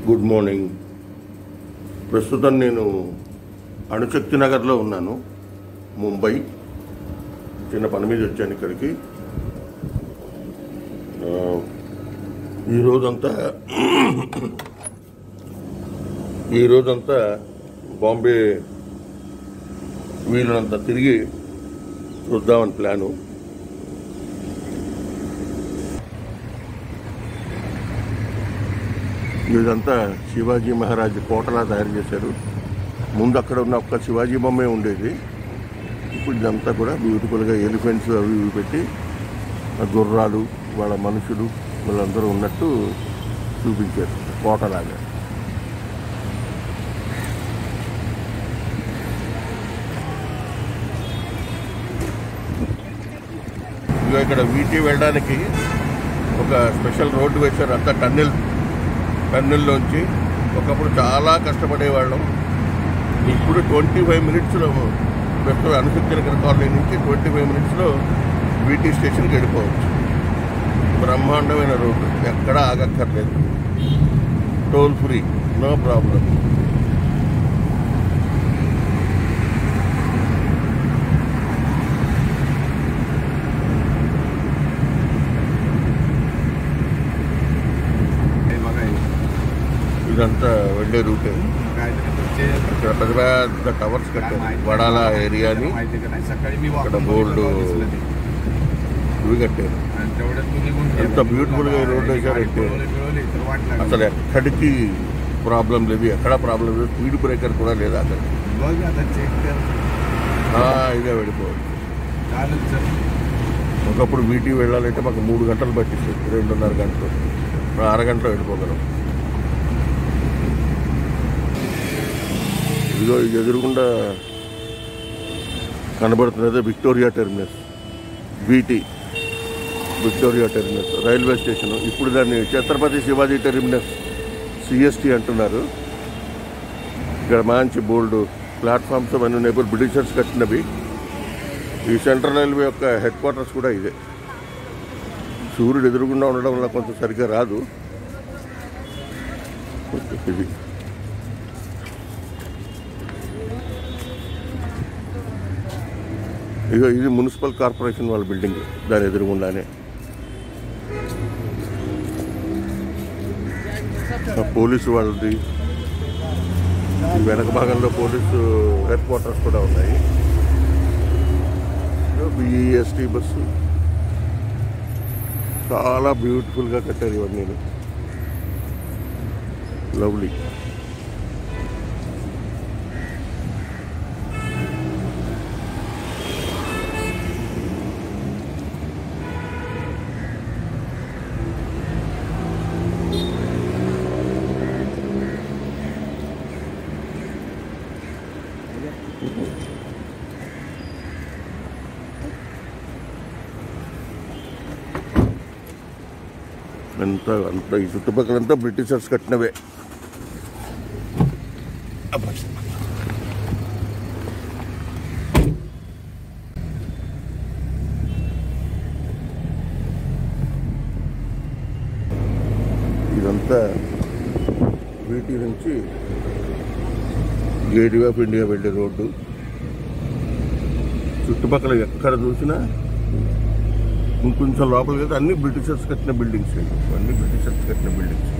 Good morning ప్రస్తుతం నేను అణుశక్తి నగర్లో ఉన్నాను ముంబై చిన్న పని మీద వచ్చాను ఇక్కడికి ఆ, ఈ రోజంతా ఈ రోజంతా బాంబే వీళ్ళనంతా తిరిగి చూద్దామని ప్లాను ఇదంతా శివాజీ మహారాజ్ కోటలా తయారు చేశారు ముందు అక్కడ ఉన్న ఒక్క శివాజీ బొమ్మే ఉండేది ఇప్పుడు ఇదంతా కూడా బ్యూటిఫుల్గా ఎలిఫెంట్స్ అవి ఇవి పెట్టి ఆ గుర్రాలు వాళ్ళ మనుషులు వాళ్ళందరూ ఉన్నట్టు చూపించారు కోటలాగా ఇదిగో ఇక్కడ వీటి వెళ్ళడానికి ఒక స్పెషల్ రోడ్డు వేశారు అంతా టన్నెల్ టన్నెల్లోంచి ఒకప్పుడు చాలా కష్టపడేవాళ్ళం ఇప్పుడు ట్వంటీ ఫైవ్ మినిట్స్లో ప్రస్తుతం అనుశక్తి నగర్ కాలనీ నుంచి ట్వంటీ ఫైవ్ మినిట్స్లో వీటీ స్టేషన్కి వెళ్ళిపోవచ్చు బ్రహ్మాండమైన రోడ్డు ఎక్కడా ఆగక్కర్లేదు టోల్ ఫ్రీ నో ప్రాబ్లం ఇదంతా వెళ్ళే రూటే ఇక్కడ పెద్ద పెద్ద టవర్స్ కట్టారు వడాల ఏరియాని ఇక్కడ బోల్డ్ ఇవి కట్టారు ఎంత బ్యూటిఫుల్ గా ఈ రోడ్డు వేశారంటే అసలు ఎక్కడికి ప్రాబ్లం లేదు ఎక్కడ ప్రాబ్లం లేదు స్పీడ్ బ్రేకర్ కూడా లేదు అక్కడ ఇదే వెళ్ళిపోవచ్చు ఒకప్పుడు వీటి వెళ్ళాలంటే మాకు మూడు గంటలు పట్టిస్తుంది రెండున్నర గంటలు ఇప్పుడు అరగంటలో వెళ్ళిపోగలం ఇదిగో ఇది ఎదురుగుండా కనబడుతున్నదే Victoria Terminus VT Victoria Terminus railway station ఇప్పుడు దాన్ని ఛత్రపతి శివాజీ టెర్మినస్ సిఎస్టీ అంటున్నారు ఇక్కడ మంచి బోల్డ్ ప్లాట్ఫామ్స్ అవన్నీ ఉన్నాయి ఇప్పుడు బ్రిటిషర్స్ కట్టినవి ఈ సెంట్రల్ రైల్వే యొక్క హెడ్ క్వార్టర్స్ కూడా ఇదే సూర్యుడు ఎదురుగుండా ఉండడం వల్ల కొంచెం సరిగ్గా రాదు ఇది ఇగో ఇది మున్సిపల్ కార్పొరేషన్ వాళ్ళ బిల్డింగ్ దాని ఎదురుగుండానే ఆ పోలీసు వాళ్ళది ఈ వెనక భాగంలో పోలీసు హెడ్ క్వార్టర్స్ కూడా ఉన్నాయి బిఈఎస్టీ బస్సు చాలా బ్యూటిఫుల్గా కట్టారు ఇవన్నీ లవ్లీ అంతా అంతా ఈ చుట్టుపక్కలంతా బ్రిటిషర్స్ కట్టినవే అబ్బా. ఇదంతా వీటి నుంచి గేట్వే ఆఫ్ ఇండియా వెళ్ళే రోడ్డు చుట్టుపక్కల ఎక్కడ చూసినా ఇంకొంచెం లోపలికి వెళ్తే అన్ని బ్రిటిషర్స్ కట్టిన బిల్డింగ్స్ అన్ని బ్రిటిషర్స్ కట్టిన బిల్డింగ్స్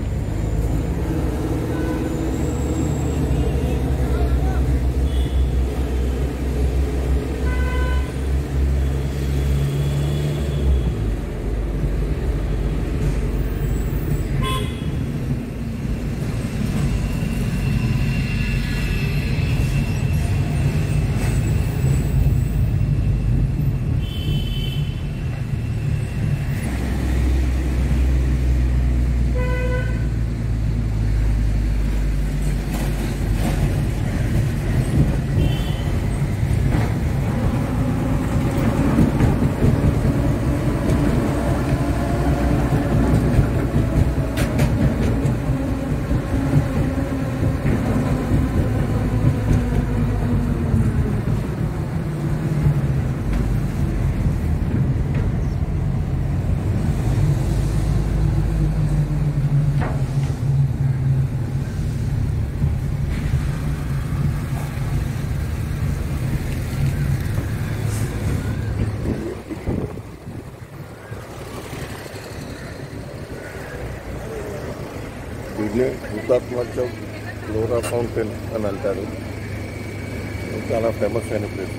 దీన్ని హుతాత్మ చౌక్ ఫ్లోరా ఫౌంటైన్ అని అంటారు ఇది చాలా ఫేమస్ అయిన ప్లేస్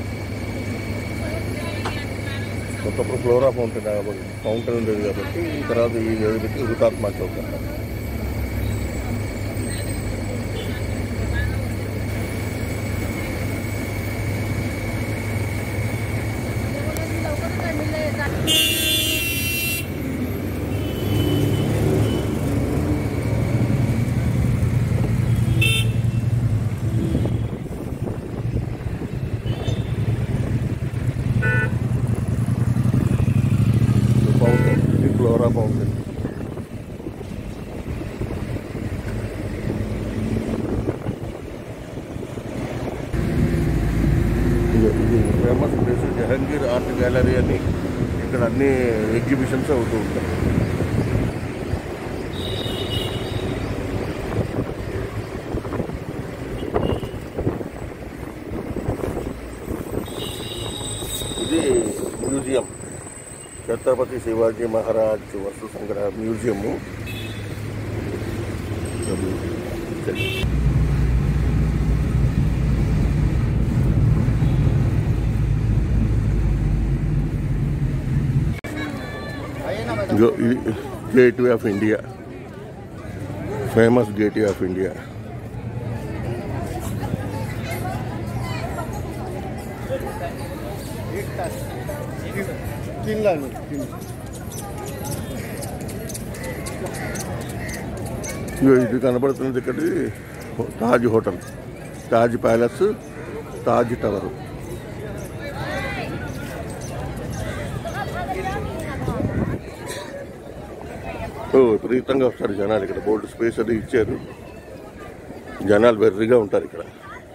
ఒకప్పుడు ఫ్లోరా ఫౌంటైన్ కాబట్టి ఫౌంటైన్ ఉండేది కాబట్టి ఈ తర్వాత ఈ పెట్టి హుతాత్మ చౌక్ అంటారు ఫౌంటైన్ ఇది ఫ్లోరా ఫౌంటైన్ ఇది ఇది famous place Jahangir art gallery అని ఇక్కడ అన్ని ఎగ్జిబిషన్స్ అవుతూ ఉంటాయి ఇది మ్యూజియం ఛత్రపతి శివాజీ మహారాజ్ వస్తు సంగ్రహ మ్యూజియము ఇగో ఇది gateway of India famous gateway of India तीन लाख तीन ఇగో ఇది కనబడుతున్నది ఇక్కడ Taj hotel Taj palace Taj tower ఓ విపరీతంగా వస్తారు జనాలు ఇక్కడ బోర్డు స్పేస్ అది ఇచ్చారు జనాలు వెర్రిగా ఉంటారు ఇక్కడ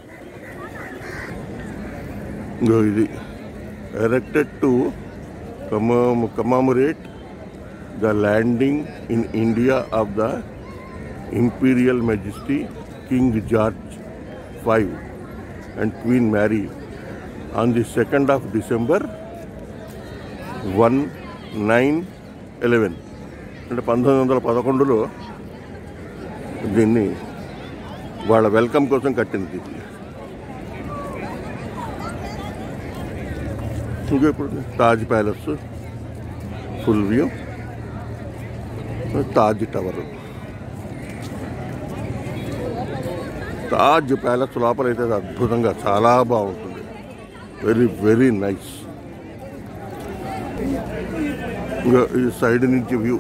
ఇగో ఇది erected to commemorate the landing in India of the imperial majesty king George five and queen Mary on the second of December one nine eleven అంటే పంతొమ్మిది వందల పదకొండులో దీన్ని వాళ్ళ వెల్కమ్ కోసం కట్టింది ఇది ఇంకా ఇప్పుడు Taj palace full view Taj tower Taj palace లోపల అయితే అది అద్భుతంగా చాలా బాగుంటుంది వెరీ వెరీ నైస్ ఇంకా ఈ సైడ్ నుంచి వ్యూ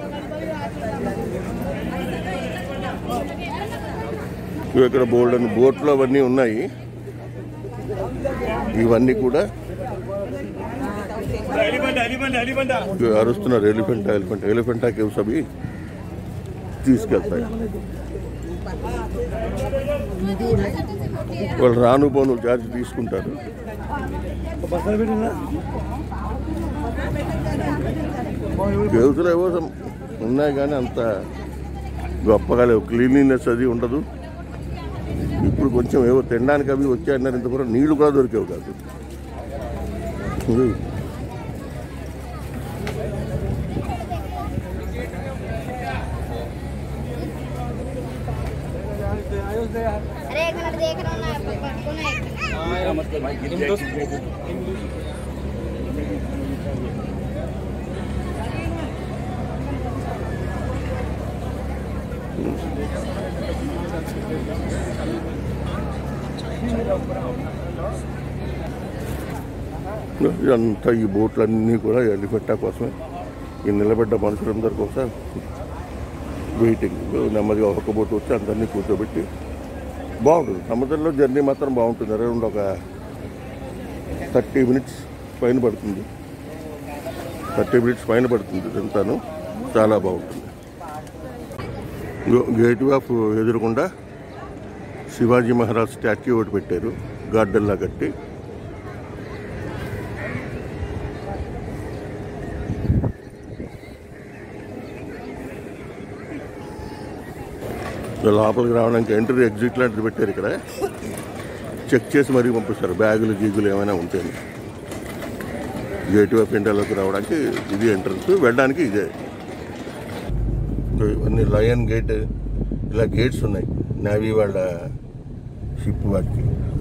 ఇక్కడ బోల్డ్ అని బోట్లు అవన్నీ ఉన్నాయి ఇవన్నీ కూడా एलिफेंट एलिफेंट एलिफेंट ఇక అరుస్తున్నారు ఎలిఫెంట్ ఎలిఫెంట్ ఎలిఫెంటా కేవ్స్ అవి తీసుకెళ్తాయి వాళ్ళు రాను పోను ఛార్జ్ తీసుకుంటారు बसर भी ना కేవ్స్లో ఏవో some ఉన్నాయి కానీ అంత గొప్పగా లేవు క్లీన్లీనెస్ అది ఉండదు ఇప్పుడు కొంచెం ఏవో తినడానికి అవి వచ్చాయన్నారు ఇంతవరకు నీళ్లు కూడా దొరికేవి కాదు ఇది अरे एक मिनट देख रहा हूँ ना पटको ना एक ఇదంతా ఈ బోట్లన్నీ కూడా ఎలిఫెంటా కోసమే ఈ నిలబడ్డ మనుషులందరి కోసం వెయిటింగ్ నెమ్మదిగా ఒక్క బోట్ వచ్చి అందరినీ కూర్చోబెట్టి బాగుంటుంది సముద్రంలో జర్నీ మాత్రం బాగుంటుంది అరౌండ్ ఒక థర్టీ మినిట్స్ పైన పడుతుంది థర్టీ మినిట్స్ పైన పడుతుంది ఇదంతాను చాలా బాగుంటుంది గేట్ ఆఫ్ ఎదురుకుండా శివాజీ మహారాజ్ స్టాచ్యూ ఒకటి పెట్టారు గార్డెన్లా కట్టి లోపలికి రావడానికి ఎంట్రీ ఎగ్జిట్ లాంటిది పెట్టారు ఇక్కడ చెక్ చేసి మరీ పంపిస్తారు బ్యాగులు గీగులు ఏమైనా ఉంటే గేట్ ఆఫ్ ఇండియాలోకి రావడానికి ఇది ఎంట్రన్స్ వెళ్ళడానికి ఇదే ఇవన్నీ లయన్ గేట్ ఇలా గేట్స్ ఉన్నాయి నేవీ వాళ్ళ షిప్ వాటికి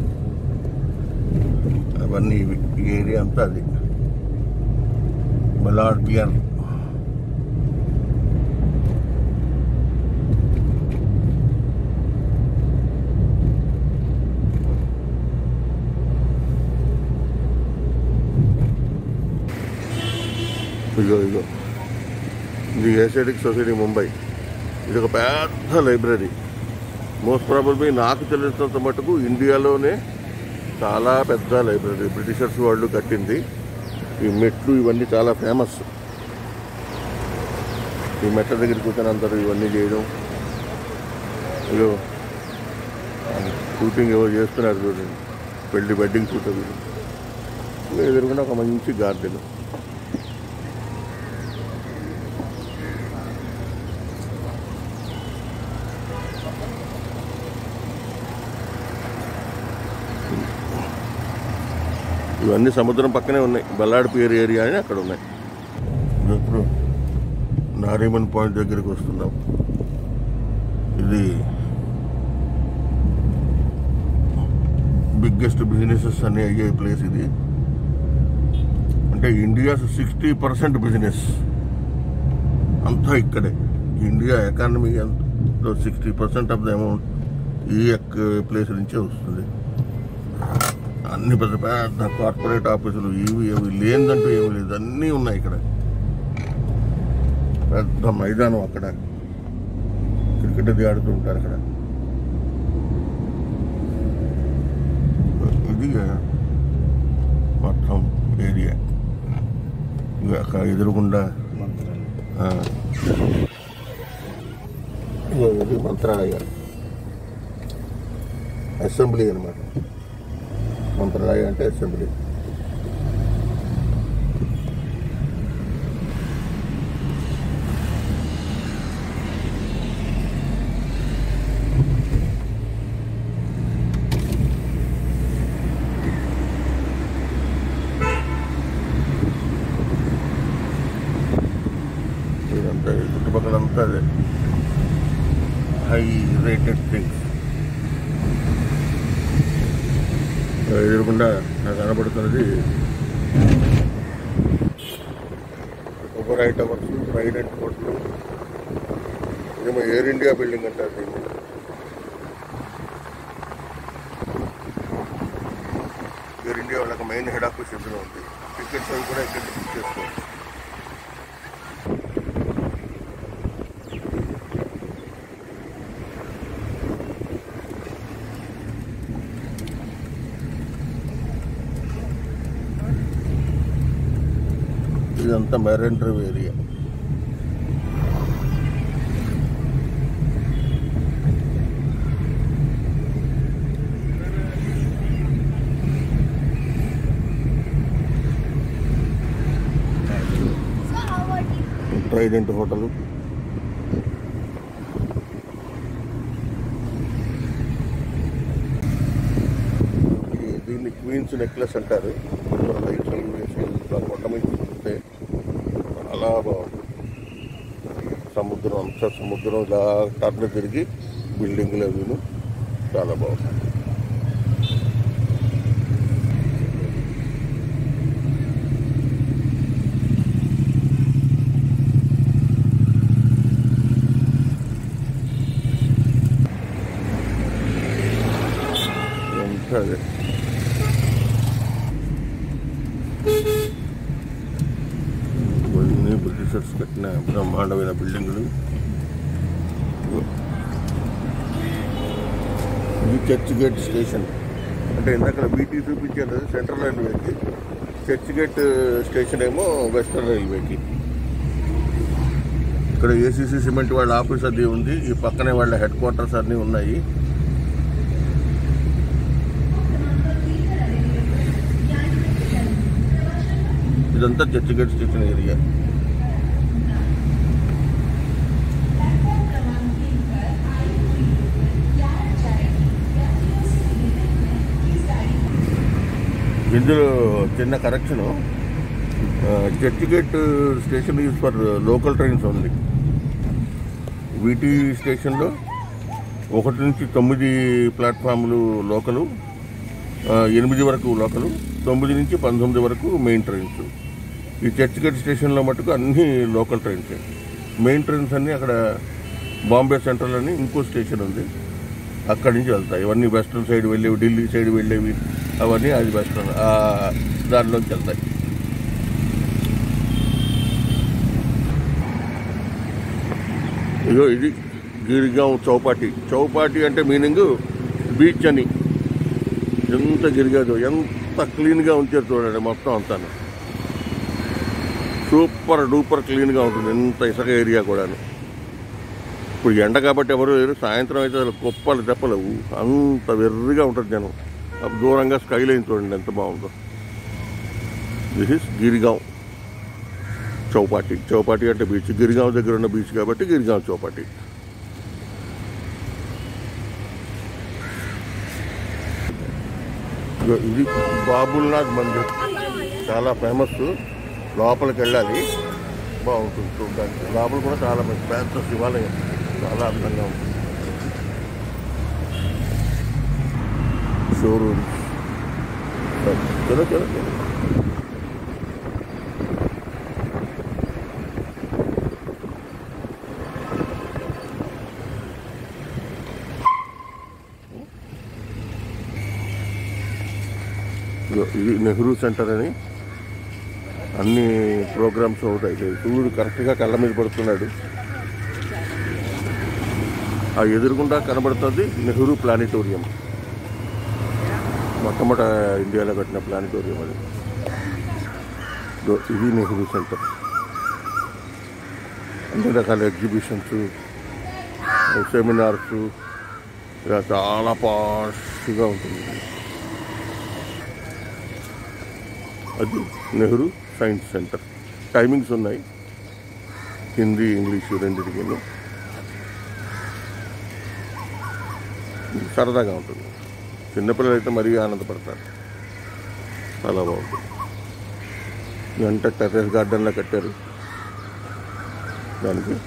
అవన్నీ ఇవి ఈ ఏరియా అంతా అది బలాడ్ పియర్ ఇగో ఇగో ఇది ఏషియాటిక్ సొసైటీ ముంబై ఇది ఒక పెద్ద లైబ్రరీ మోస్ట్ ప్రాబబ్లీ నాకు తెలిసినంత మటుకు ఇండియాలోనే చాలా పెద్ద లైబ్రరీ బ్రిటిషర్స్ వాళ్ళు కట్టింది ఈ మెట్లు ఇవన్నీ చాలా ఫేమస్ ఈ మెట్ల దగ్గర కూర్చొని అందరూ ఇవన్నీ చేయడం ఇదో షూటింగ్ ఏవో చేస్తున్నారు చూడండి పెళ్లి వెడ్డింగ్ షూట్ అవి ఎదురుకుండా ఒక మంచి గార్డెన్ ఇవన్నీ సముద్రం పక్కనే ఉన్నాయి బల్లాడ్ పియర్ ఏరియా అని అక్కడ ఉన్నాయి ఇప్పుడు నారీమన్ పాయింట్ దగ్గరికి వస్తున్నాం ఇది బిగ్గెస్ట్ బిజినెసెస్ అనే అయ్యే ప్లేస్ ఇది అంటే ఇండియా సిక్స్టీ పర్సెంట్ బిజినెస్ అంతా ఇక్కడే India economy sixty percent of the amount ఈ ప్లేస్ నుంచే వస్తుంది అన్ని పెద్ద పెద్ద కార్పొరేట్ ఆఫీసులు ఇవి అవి లేదంటూ ఏమి లేదు అన్నీ ఉన్నాయి ఇక్కడ పెద్ద మైదానం అక్కడ క్రికెట్ అది ఆడుతూ ఉంటారు అక్కడ ఇది మొత్తం ఏరియా ఇక అక్కడ ఎదురుగుండా ఆ, ఇగో ఇది మంత్రాలయ అసెంబ్లీ అనమాట మంత్రాలయ అంటే అసెంబ్లీ ఇదంతా ఈ చుట్టుపక్కలంతా అదే హై రేటెడ్ థింగ్స్ ఎదురుకుండా నాకు కనబడుతున్నది ఒబరాయ్ టవర్స్ ట్రైడెంట్ కోట్లు ఏమో ఎయిర్ ఇండియా బిల్డింగ్ అంటారు దీన్ని ఎయిర్ ఇండియా వాళ్ళకి మెయిన్ హెడ్ ఆఫీస్ ఇందులో ఉంది టికెట్స్ అవి కూడా ఇక్కడ బుక్ చేసుకోవచ్చు ఇదంతా marine drive area So how about you? Trident hotel ఈ- దీన్ని క్వీన్స్ నెక్లెస్ అంటారు ఇందులో లైట్స్ అవి వేసి ఇట్లా కొండ మీద చూస్తే చాలా బాగుంది సముద్రం అంతా సముద్రం ఇలా టర్న్ తిరిగి బిల్డింగ్లు అవిను చాలా బాగుంది ఇదంతా అదే ఇవన్నీ బ్రిటిషర్స్ కట్టిన బ్రహ్మాండమైన బిల్డింగులు ఇది చర్చ్ గేట్ స్టేషన్ అంటే ఇందాక బీటీ చూపించాను సెంట్రల్ రైల్వేకి చర్చ్ గేట్ స్టేషన్ ఏమో వెస్టర్న్ రైల్వేకి ఇక్కడ ఏసీసీ సిమెంట్ వాళ్ళ ఆఫీస్ అది ఉంది ఈ పక్కనే వాళ్ళ హెడ్ క్వార్టర్స్ అన్నీ ఉన్నాయి ఇదంతా చర్చ్ గేట్ స్టేషన్ ఏరియా ఇందులో చిన్న correction Churchgate station use for local trains only VT స్టేషన్లో ఒకటి నుంచి తొమ్మిది ప్లాట్ఫామ్లు లోకలు ఆ, ఎనిమిది వరకు లోకలు తొమ్మిది నుంచి పంతొమ్మిది వరకు మెయిన్ ట్రైన్స్ ఈ చర్చ్ గేట్ స్టేషన్లో మటుకు అన్ని లోకల్ ట్రైన్స్ మెయిన్ ట్రైన్స్ అన్నీ అక్కడ బాంబే సెంట్రల్ అని ఇంకో స్టేషన్ ఉంది అక్కడి నుంచి వెళ్తాయి ఇవన్నీ వెస్ట్రన్ సైడ్ వెళ్ళేవి ఢిల్లీ సైడ్ వెళ్ళేవి అవన్నీ అది వెస్ట్రన్ ఆ దానిలోకి వెళ్తాయి ఇగో ఇది గిరిగాం చౌపాటి చౌపాటి అంటే మీనింగ్ బీచ్ అని ఎంత గిరిగాదో ఎంత క్లీన్గా ఉంచారు చూడండి మొత్తం అంతా సూపర్ డూపర్ క్లీన్గా ఉంటుంది ఎంత ఇసుక ఏరియా కూడాను ఇప్పుడు ఎండ కాబట్టి ఎవరు లేరు సాయంత్రం అయితే అసలు కుప్పలు తెప్పలు అంత వెర్రిగా ఉంటుంది జనం ఆ దూరంగా స్కై లైన్ చూడండి ఎంత బాగుందో దిస్ ఇస్ గిరిగాం చౌపాటి చౌపాటి అంటే బీచ్ గిరిగాం దగ్గర ఉన్న బీచ్ కాబట్టి గిరిగాం చౌపాటి ఇగో ఇది బాబుల్నాథ్ మందిర్ చాలా ఫేమస్ లోపలికి వెళ్ళాలి బాగుంటుంది చూడడానికి లోపల కూడా చాలా మంచి పెద్ద శివాలయం చాలా అందంగా ఉంటుంది షోరూమ్స్ చలో చలో చలో ఇదిగో ఇది నెహ్రూ సెంటర్ అని అన్ని ప్రోగ్రామ్స్ అవుతాయి సూర్యుడు కరెక్ట్గా కళ్ళ మీద పడుతున్నాడు ఆ ఎదురుగుండా కనబడుతుంది నెహ్రూ ప్లానిటోరియం మొట్టమొదట ఇండియాలో కట్టిన ప్లానిటోరియం అది ఇదిగో ఇది నెహ్రూ సెంటర్ అన్ని రకాల ఎగ్జిబిషన్స్ సెమినార్స్ ఇలా చాలా పాష్గా ఉంటుంది అది నెహ్రూ సైన్స్ సెంటర్ టైమింగ్స్ ఉన్నాయి హిందీ ఇంగ్లీషు రెండింటికి సరదాగా ఉంటుంది చిన్నపిల్లలు అయితే మరీ ఆనందపడతారు చాలా బాగుంటుంది ఇదంతా టెర్రస్ గార్డెన్లో కట్టారు దానికి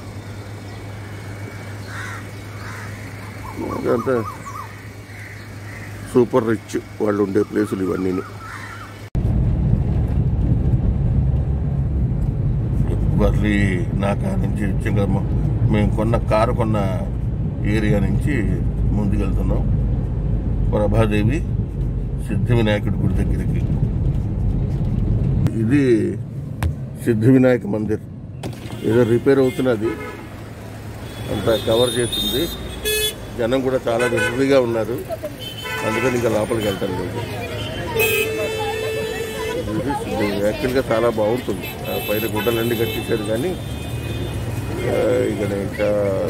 ఇదంతా సూపర్ రిచ్ వాళ్ళు ఉండే ప్లేసులు ఇవన్నీ వర్లీ నాకా నుంచి చిన్న మేము కొన్న కారు కొన్న ఏరియా నుంచి ముందుకెళ్తున్నాం ప్రభాదేవి సిద్ధి వినాయకుడి గుడి దగ్గరికి ఇది సిద్ధి వినాయక మందిర్ ఏదో రిపేర్ అవుతున్నది అంతా కవర్ చేస్తుంది జనం కూడా చాలా బిజీగా ఉన్నారు అందుకని ఇంకా లోపలికి వెళ్తాను కొంచెం ఇది యాక్చువల్గా చాలా బాగుంటుంది ఆ పైన గుడ్డలన్నీ కట్టించారు కానీ ఆ, ఇక్కడ ఇంకా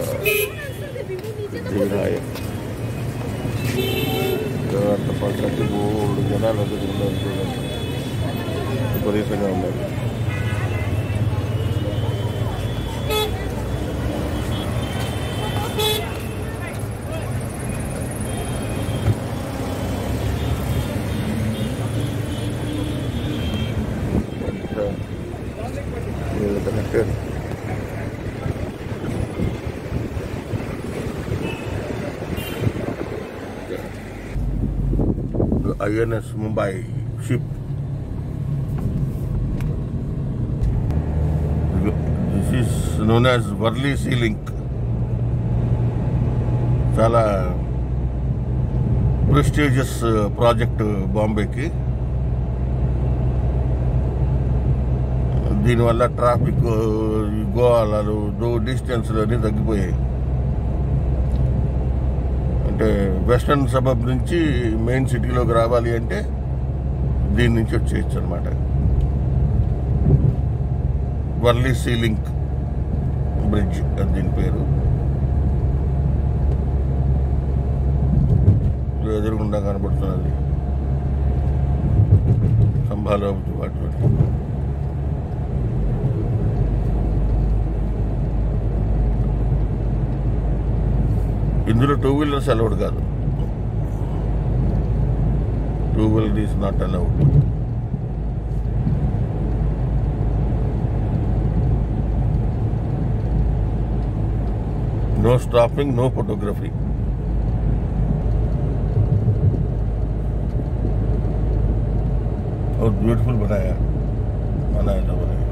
వినాయక్ అంత పక్కకి మూడు జనాలు అందరూ ఉన్నారు చూడండి విపరీతంగా ఉన్నారు ఎంత వీళ్ళంతా కట్టారు INS Mumbai ship this is known as Worli sea link చాలా ప్రెస్టీజియస్ ప్రాజెక్ట్ బాంబేకి దీనివల్ల ట్రాఫిక్ గోవాలు దో డిస్టెన్స్లు అన్నీ తగ్గిపోయాయి అంటే వెస్టర్న్ సబబ్ నుంచి మెయిన్ సిటీలోకి రావాలి అంటే దీని నుంచి వచ్చేయచ్చు అనమాట వర్లీ సీ లింక్ బ్రిడ్జ్ అది దీని పేరు ఇది ఎదురుగుండా కనబడుతున్నది స్తంభాలు వాటి ఇందులో టూ వీలర్స్ అలౌడ్ కాదు two wheeler is not allowed no stopping no photography बहुत ब्यूटीफुल बनाया बनाया था बनाया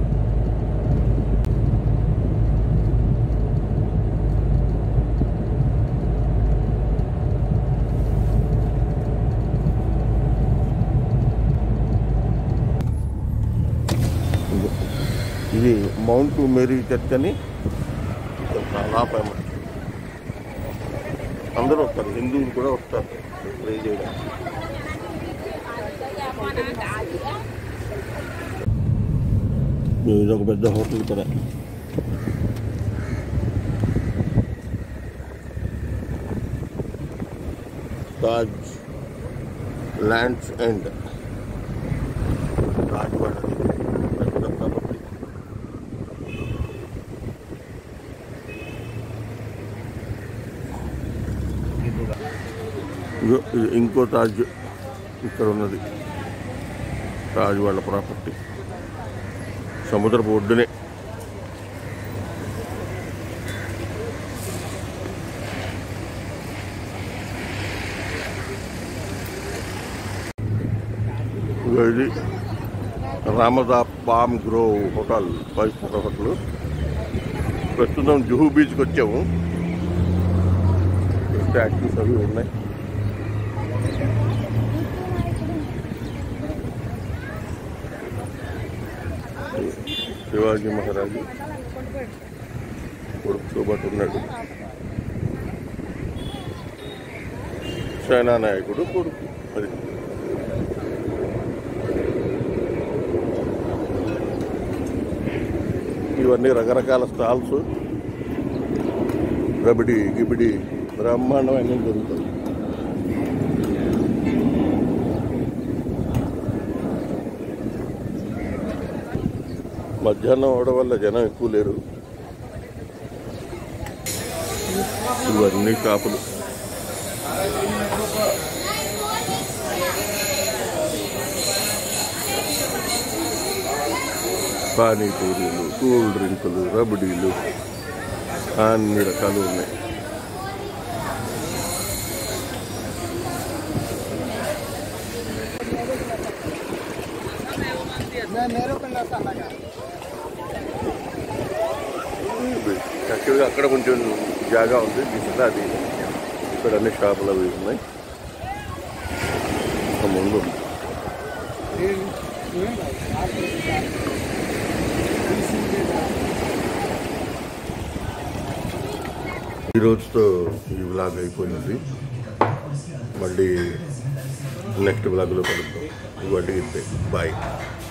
ఇది మౌంట్ మేరీ చర్చ్ అని ఇక్కడ చాలా ఫేమస్ అందరూ వస్తారు హిందువులు కూడా వస్తారు ప్రే చేయడానికి ఇది ఒక పెద్ద హోటల్ కూడా తాజ్ ల్యాండ్స్ ఎండ్ తాజ్ వాడది పెద్ద ప్రాపర్టీ ఇగో ఇది ఇంకో తాజ్ ఇక్కడ ఉన్నది తాజ్ వాళ్ళ ప్రాపర్టీ సముద్రపు ఒడ్డునే ఇగో ఇది Ramada palm grove hotel five star hotel ప్రస్తుతం జుహూ బీచ్కి వచ్చాము స్టాచ్యూస్ అవి ఉన్నాయి శివాజీ మహారాజు కొడుకుతో పాటు ఉన్నాడు సేనా నాయకుడు కొడుకు అది ఇవన్నీ రకరకాల స్టాల్స్ రబిడి గిబిడి బ్రహ్మాండం అన్నీ దొరుకుతాయి మధ్యాహ్నం అవడం వల్ల జనం ఎక్కువ లేరు ఇవన్నీ షాపులు పానీపూరీలు కూల్ డ్రింకులు రబడీలు అన్ని రకాలు ఉన్నాయి యాక్చువల్గా అక్కడ కొంచెం జాగా ఉంది ఇక్కడ అది ఇక్కడ అన్ని షాపులు అవి ఉన్నాయి ఆ ముందు ఉంది. ఈ రోజుతో ఈ వ్లాగ్ అయిపోయింది మళ్ళీ నెక్స్ట్ వ్లాగ్లో కలుద్దాం ఇవాటికి బాయ్